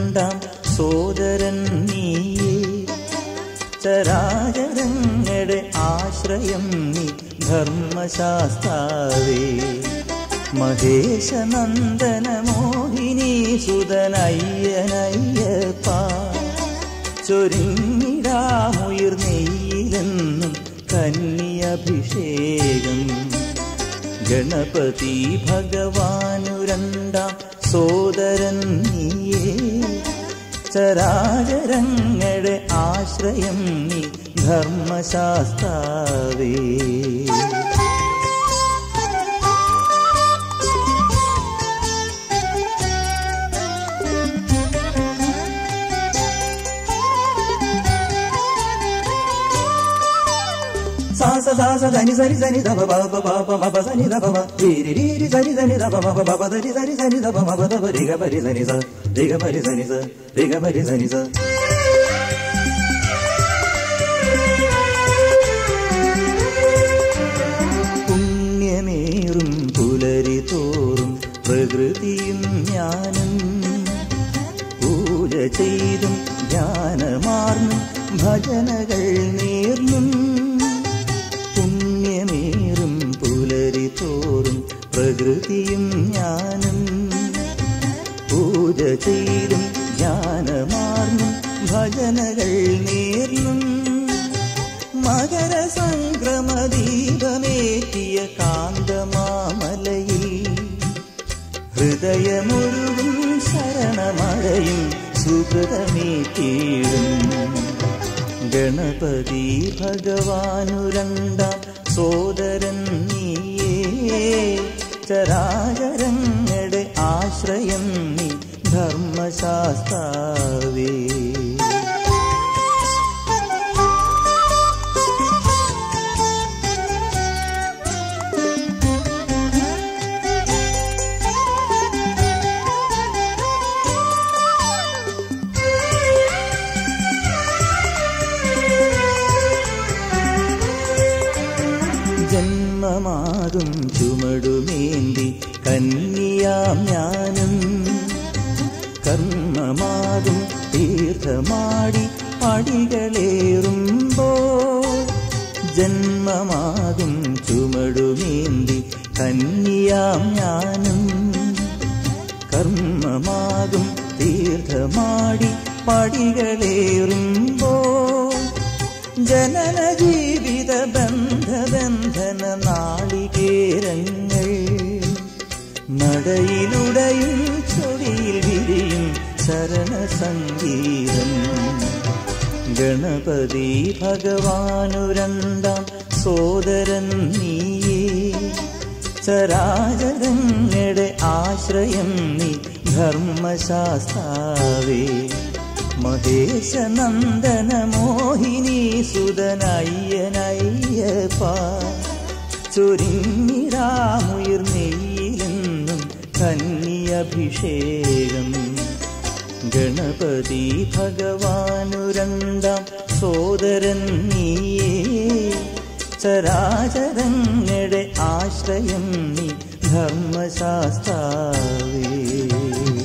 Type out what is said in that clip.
ഭഗവാനുരണ്ടാം സോദരൻ നീയേ ചരാചരങ്ങളുടെ ആശ്രയം നീ ധർമ്മശാസ്താവേ മഹേശനന്ദന മോഹിനി സുതനയ്യനയ്യപ്പ ചൊരിഞ്ഞിടാമുയർന്നെയ്യിലെന്നും കന്യഭിഷേകം ഗണപതി ഭഗവാനുരണ്ടാം സോദരൻ നീയേ ചരാചരങ്ങളുടെ ആശ്രയം നീ ധർമ്മശാസ്താവേ സാസ സാസ ധനി സരി സനി ധപ പപ പപ മപ സനി ധപ മ രീരി രീരി സനി സനി ധപ മപ പപ ധരി സരി സനി ധപ മപ ധപ രിഗ പരി സനി സ രിഗ പരി സനി സ രിഗ പരി സനി സ പുണ്യമേറും പുലരി തോറും പ്രകൃതിയും ഞാനും പൂജ ചെയ്തും ജ്ഞാനമാർന്നും ഭജനകൾ നേർന്നും പുണ്യമേറും പുലരി തോറും പ്രകൃതിയും ഞാനും പൂജ ചെയ്തും ജ്ഞാനമാർന്നും ഭജനകൾ നേർന്നും മകര സംക്രമദീപമേറ്റിയ കാന്തമാമലയിൽ ഹൃദയമൊഴുകും ശരണമഴയും സുഹൃതമേറ്റീടും ഗണപതി ഭഗവാനുരണ്ടാം സോദരൻ നീയേ ചരാചരങ്ങളുടെ ആശ്രയം നീ ധർമ്മശാസ്താവേ ജന്മമാകും ചുമടുമേന്തി കന്യാം ഞാനും കർമ്മമാകും തീർത്ഥമാടി പടികളേറുമ്പോ ജന്മമാകും ചുമടുമേന്തി കന്യാം ഞാനും കർമ്മമാകും തീർത്ഥമാടി പടികളേറുമ്പോ ജനന ജീവിത ബന്ധബന്ധന നാളികേരങ്ങൾ നടയിലുടയും ചൊടിയിൽ വിരിയും ശരണ സംഗീതം ഗണപതി ഭഗവാനുരണ്ടാം സോദരൻ നീയേ ചരാചരങ്ങളുടെ ആശ്രയം നീ ധർമ്മശാസ്താവേ മഹേശനന്ദന മോഹിനി സുതനയ്യനയ്യപ്പ ചൊരിഞ്ഞിടാമുയർന്നെയ്യിലെന്നും കന്യഭിഷേകം ഗണപതി ഭഗവാനുരണ്ടാം സോദരൻ നീയേ ചരാചരങ്ങളുടെ ആശ്രയം നീ ധർമ്മശാസ്താവേ